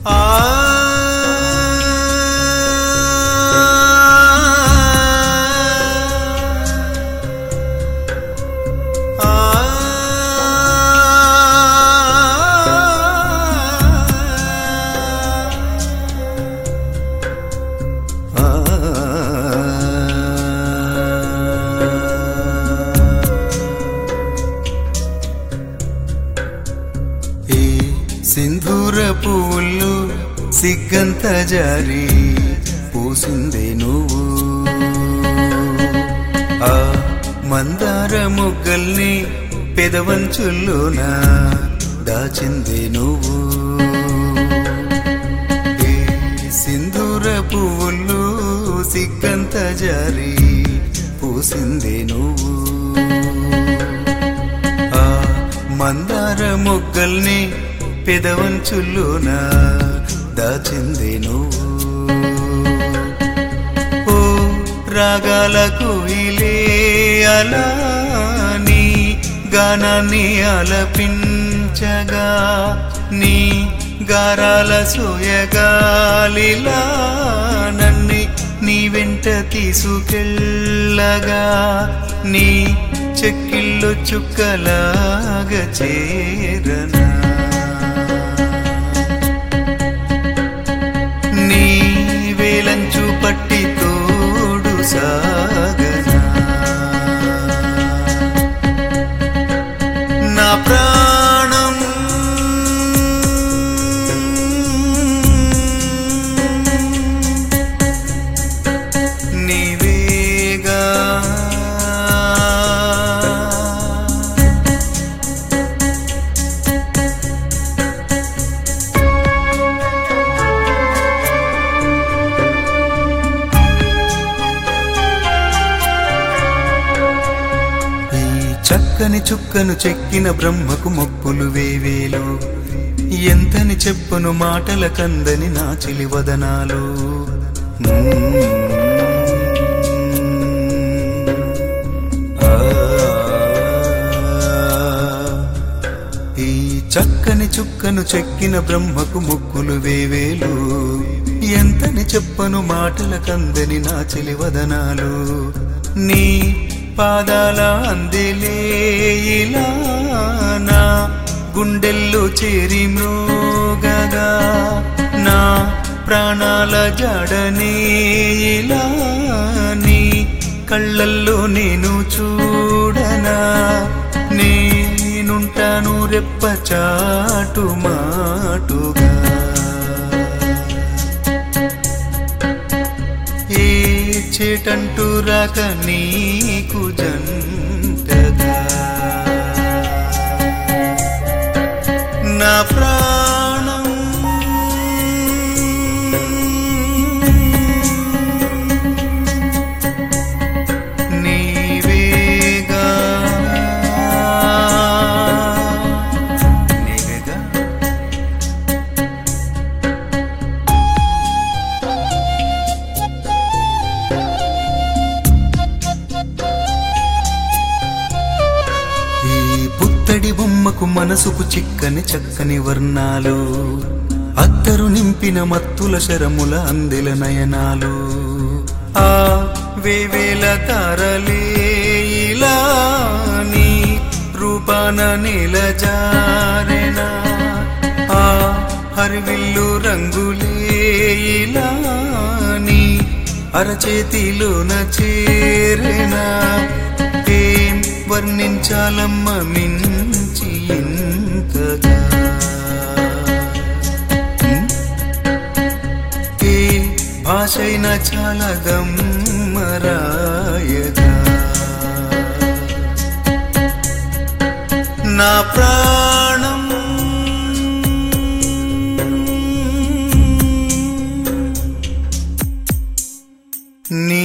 ఏ సింధూర పువ్వులు సిగ్గంత జారి పూసిందే నువ్వు ఆ మందార ముగ్గల్ని పెదవంచుల్లోన దాచిందే నువ్వు ఏ సింధూర పువ్వులు సిగ్గంత జారి పూసిందే నువ్వు ఆ మందార మొగ్గల్ని పెదవంచుల్లోన దాచింది నువ్వు ఓ రాగాల కోయిలే అలా నీ గానాన్ని ఆలపించగా నీ గారాల సోయగాలిలా నన్ని నీ వెంట తీసుకెళ్ళగా నీ చెక్కిళ్ళు చుక్కలాగా చేరనా నీ వేలంచు పట్టి తోడు సాగనా నా ప్రాణం నీవేగా ఈ చక్కని చుక్కను చెక్కిన బ్రహ్మకు మొక్కులు వేవేలు ఎంతని చెప్పును మాటల కందని నా చిలి వదనాలు ఆ, ఈ చక్కని చుక్కను చెక్కిన బ్రహ్మకు ముక్కులు వేవేలు ఎంతని చెప్పను మాటల కందని నా చెలి వదనాలు నీ పాదాల అందిలే ఇలా నా గుండెల్లో చేరి మ్రోగగా నా ప్రాణాల జాడనే ఇలా నీ కళ్ళల్లో నేను చూడనా నేనుంటాను రెప్ప చాటు మాటుగా ఏ చేటంటూ రాక నీకు జంటగా నా ప్రాణం నీవేగా నీవేగా ఈ పుత్తడి బొమ్మకు మనసుకు చిక్కని చక్కని వర్ణాలు అత్తరు నింపిన మత్తుల శరముల అందెల నయనాలు ఆ వేవేల తారలే ఇలా నీ రూపాన నీలజారెనా ఆ హరివిల్లు రంగులే ఇలా నీ అరచేతిలోన చేరేనా ఏం వర్ణించాలమ్మ మించి ఇంతగా హ్మ్? ఏ భాషైన చాలా గమ్మరాయగా నా ప్రాణం నీ